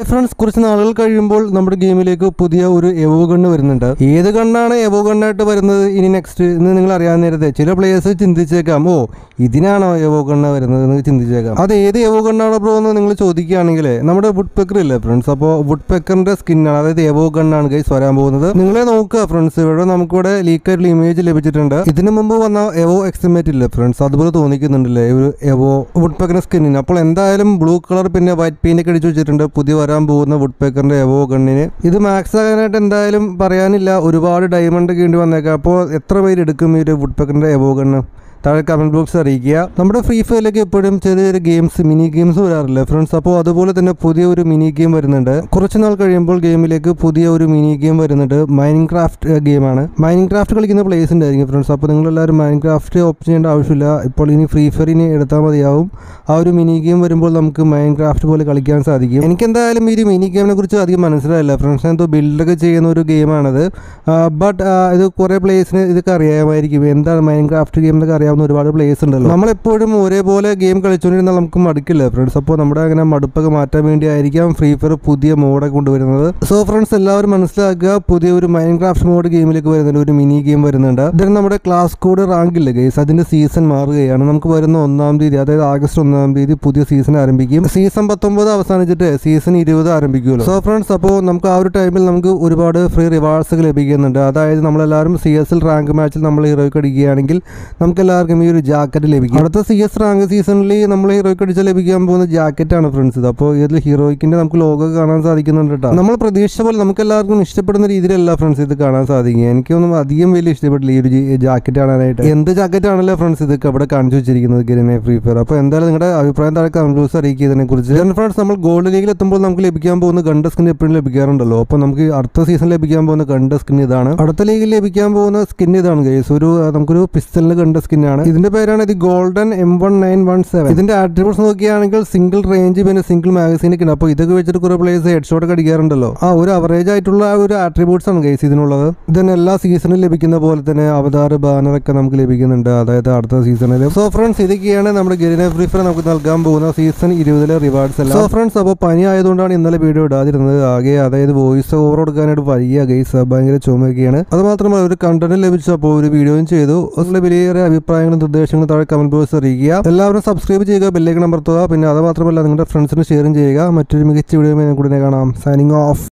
friends കുറച്ച് നാളുകൾ കഴിയുമ്പോൾ നമ്മുടെ ഗെയിമിലേക്ക് പുതിയ ഒരു എവോ ഗണ്ണ് വരുന്നുണ്ട് ഏത് ഗണ്ണാണ് എവോ ഗണ്ണായിട്ട് വരുന്നത് ഇനി നെക്സ്റ്റ് എന്ന് നിങ്ങൾ അറിയാൻ നേരത്തെ ചില പ്ലേയേഴ്സ് ചിന്തിച്ചേക്കാം ഓ ഇതിനാണോ എവോ ഗണ്ണ് വരുന്നത് എന്ന് ചിന്തിച്ചേക്കാം അത് ഏത് എവോ ഗണ്ണാണോ ബ്രോ എന്ന് നിങ്ങൾ ചോദിക്കുകയാണെങ്കിൽ നമ്മുടെ വുഡ് പെക്കർ ഇല്ലേ ഫ്രണ്ട്സ് അപ്പോൾ വുഡ് പെക്കറിന്റെ സ്കിന്നാണ് അതായത് എവോ ഗണ്ണാണ് ഗൈസ് വരാൻ പോകുന്നത് നിങ്ങളെ നോക്കുക ഫ്രണ്ട്സ് ഇവിടെ നമുക്കിവിടെ ലീക്ക് ആയിട്ടുള്ള ഇമേജ് ലഭിച്ചിട്ടുണ്ട് ഇതിനു മുമ്പ് വന്ന എവോ എക്സ്റ്റിമേറ്റ് ഇല്ലേ ഫ്രണ്ട്സ് അതുപോലെ തോന്നിക്കുന്നുണ്ടല്ലേ ഒരു എവോ വുഡ് പെക്കറിന്റെ സ്കിന്നിന് അപ്പോൾ എന്തായാലും ബ്ലൂ കളർ പിന്നെ വൈറ്റ് പെയിന്റ് ഒക്കെ അടിച്ചു വെച്ചിട്ടുണ്ട് പുതിയ വരാൻ പോകുന്ന വുഡ് പേക്കറിന്റെ എവോ ഗണ്ണിന് ഇത് മാക്സ് ആകാനായിട്ട് എന്തായാലും പറയാനില്ല ഒരുപാട് ഡയമണ്ട് ഒക്കെ വേണ്ടി വന്നേക്കാം അപ്പോൾ എത്ര പേര് എടുക്കും ഈ ഒരു വുഡ് പേക്കറിന്റെ എവോ ഗണ്ണ് താഴെ കമന്റ് ബോക്സ് അറിയിക്കുക നമ്മുടെ ഫ്രീ ഫയറിലേക്ക് എപ്പോഴും ചെറിയ ചെറിയ ഗെയിംസ് മിനി ഗെയിംസ് വരാറില്ല ഫ്രണ്ട്സ് അപ്പോൾ അതുപോലെ തന്നെ പുതിയ ഒരു മിനി ഗെയിം വരുന്നുണ്ട് കുറച്ച് നാൾ കഴിയുമ്പോൾ ഗെയിമിലേക്ക് പുതിയ ഒരു മിനി ഗെയിം വരുന്നുണ്ട് മൈനിങ് ക്രാഫ്റ്റ് ഗെയിമാണ് മൈനിങ് ക്രാഫ്റ്റ് കളിക്കുന്ന പ്ലേസ് ഉണ്ടായിരിക്കും ഫ്രണ്ട്സ് അപ്പോൾ നിങ്ങളെല്ലാവരും മൈനിങ് ക്രാഫ്റ്റ് ഓപ്പൺ ചെയ്യേണ്ട ആവശ്യമില്ല ഇപ്പോൾ ഇനി ഫ്രീ ഫയർ ഇനി എടുത്താൽ മതിയാവും ആ ഒരു മിനി ഗെയിം വരുമ്പോൾ നമുക്ക് മൈൻ ക്രാഫ്റ്റ് പോലെ കളിക്കാൻ സാധിക്കും എനിക്ക് എന്തായാലും ഈ ഒരു മിനി ഗെയിമിനെ കുറിച്ച് അധികം മനസ്സിലായില്ല ഫ്രണ്ട്സ് എന്തോ ബിൽഡൊക്കെ ചെയ്യുന്ന ഒരു ഗെയിമാണത് ബട്ട് ഇത് കുറേ പ്ലേസിന് ഇതൊക്കെ അറിയാമായിരിക്കും എന്താണ് മൈൻ ക്രാഫ്റ്റ് ഗെയിം എന്നൊക്കെ അറിയാവുന്ന ഒരുപാട് പ്ലേസ് ഉണ്ടല്ലോ നമ്മളെപ്പോഴും ഒരേപോലെ ഗെയിം കളിച്ചുകൊണ്ടിരുന്നാൽ നമുക്ക് മടുക്കില്ല ഫ്രണ്ട്സ് അപ്പോൾ നമ്മുടെ അങ്ങനെ മടുപ്പൊക്കെ മാറ്റാൻ വേണ്ടി ആയിരിക്കാം ഫ്രീ ഫയർ പുതിയ മോഡൊക്കെ കൊണ്ടുവരുന്നത് സോ ഫ്രണ്ട്സ് എല്ലാവരും മനസ്സിലാക്കുക പുതിയ ഒരു മൈൻ ക്രാഫ്റ്റ് മോഡ് ഗെയിമിലേക്ക് വരുന്നുണ്ട് ഒരു മിനി ഗെയിം വരുന്നുണ്ട് ഇതിന് നമ്മുടെ ക്ലാസ് കോഡ് റാങ്ക് ഇല്ല ഗൈസ് അതിന്റെ സീസൺ മാറുകയാണ് നമുക്ക് വരുന്ന ഒന്നാം തീയതി അതായത് ആഗസ്റ്റ് ഒന്നാം തീയതി പുതിയ സീസൺ ആരംഭിക്കും സീസൺ പത്തൊമ്പത് അവസാനിച്ചിട്ട് സീസൺ ഇരുപത് ആരംഭിക്കുമല്ലോ സോ ഫ്രണ്ട്സ് അപ്പോൾ നമുക്ക് ആ ഒരു ടൈമിൽ നമുക്ക് ഒരുപാട് ഫ്രീ റിവാർഡ്സ് ഒക്കെ ലഭിക്കുന്നുണ്ട് അതായത് നമ്മളെല്ലാവരും സി എസ് എൽ റാങ്ക് മാച്ചിൽ നമ്മൾ ഹീറോയ്ക്ക് അടിക്കുകയാണെങ്കിൽ നമുക്ക് എല്ലാവർക്കും ഈ ഒരു ജാക്കറ്റ് ലഭിക്കും അടുത്ത സി എസ് റാങ്ക് സീസണിൽ നമ്മൾ ഹീറോയ്ക്ക് അടിച്ചാൽ ലഭിക്കാൻ പോകുന്ന ജാക്കറ്റാണ് ഫ്രണ്ട്സ് ഇത് അപ്പോൾ ഇതിൽ ഹീറോയ്ക്കിന്റെ നമുക്ക് ലോഗോ കാണാൻ സാധിക്കുന്നുണ്ട് കേട്ടോ നമ്മൾ പ്രതീക്ഷിച്ച പോലെ നമുക്ക് എല്ലാവർക്കും ഇഷ്ടപ്പെടുന്ന രീതിയിലല്ല ഫ്രണ്ട്സ് ഇത് കാണാൻ സാധിക്കുക എനിക്കൊന്നും അധികം വലിയ ഇഷ്ടപ്പെട്ടില്ല ഈ ഒരു ജാക്കറ്റ് കാണാനായിട്ട് എന്ത് ജാക്കറ്റ് ആണല്ലോ ഫ്രണ്ട്സ് ഇതൊക്കെ ഇവിടെ കാണിച്ചു വെച്ചിരിക്കുന്നത് ഗെരിനെ ഫ്രീ ഫയർ അപ്പോൾ എന്തായാലും നിങ്ങളുടെ അഭിപ്രായം താഴെ കമന്റ് ബോക്സ് അറിയിക്കുക ഇതിനെ കുറിച്ച് ഫ്രണ്ട്സ് നമ്മൾ ഗോൾഡ് ലീഗിൽ എത്തുമ്പോൾ നമുക്ക് ലഭിക്കാൻ പോകുന്ന ഗണ്ട സ്കിൻ എപ്പോഴും ലഭിക്കാറുണ്ടല്ലോ അപ്പോൾ നമുക്ക് അടുത്ത സീസൺ ലഭിക്കാൻ പോകുന്ന ഗണ്ട സ്കിൻ ഇതാണ് അടുത്ത ലീഗിൽ ലഭിക്കാൻ പോകുന്ന സ്കിൻ ഇതാണ് ഗൈസ് ഒരു ആ, നമുക്കൊരു പിസ്റ്റലിന് ഗണ്ട സ്കിന്നാണ് ഇതിന്റെ പേരാണ് ഇത് golden M one nine one seven ഇതിന്റെ ആട്രിബ്യൂട്ട്സ് നോക്കുകയാണെങ്കിൽ സിംഗിൾ റേഞ്ച് പിന്നെ സിംഗിൾ മാഗസീൻ ഒക്കെ ഉണ്ട് അപ്പോൾ ഇതൊക്കെ വെച്ചിട്ട് കുറെ പ്ലേയേഴ്സ് ഹെഡ് ഷോട്ട് ഒക്കെ അടിക്കാറുണ്ടല്ലോ ആ ഒരു അവറേജ് ആയിട്ടുള്ള ആ ഒരു ആട്രിബ്യൂട്ട്സ് ആണ് ഗൈസ് ഇതിനുള്ളത് ഇതിന് എല്ലാ സീസണിൽ ലഭിക്കുന്ന പോലെ തന്നെ അവതാർ ബാനർ ഒക്കെ നമുക്ക് ലഭിക്കുന്നുണ്ട് അതായത് അടുത്ത സീസണിൽ സോ ഫ്രണ്ട്സ് ഇതൊക്കെയാണ് നമ്മുടെ ഗെരിന ഫ്രീ ഫയർ നമുക്ക് നൽകാൻ പോകുന്ന സീസൺ ഇരുപതിലെ റിവാർഡ്സ് എല്ലാം സോ ഫ്രണ്ട്സ് അപ്പോൾ പനി ആയതുകൊണ്ടാണ് ഇന്നലെ വീഡിയോ ഇടാതിരുന്നത് ആകെ അതായത് വോയിസ് ഓവർ കൊടുക്കാനായിട്ട് വയ്യ ഗൈസ് ഭയങ്കര ചുമയൊക്കെയാണ് അത് മാത്രമല്ല ഒരു കണ്ടന്റ് ലഭിച്ചു അപ്പോൾ ഒരു വീഡിയോയും ചെയ്തു അതിലെ വലിയേറെ അഭിപ്രായങ്ങളും നിർദ്ദേശങ്ങളും താഴെ കമന്റ് ബോക്സ് അറിയിക്കുക എല്ലാവരും സബ്സ്ക്രൈബ് ചെയ്യുക ബെല്ലേക്ക് അമർത്തുക പിന്നെ അത് മാത്രമല്ല നിങ്ങളുടെ ഫ്രണ്ട്സിന് ഷെയറും ചെയ്യുക മറ്റൊരു മികച്ച വീഡിയോ കൂടി കാണാം സൈനിങ് ഓഫ്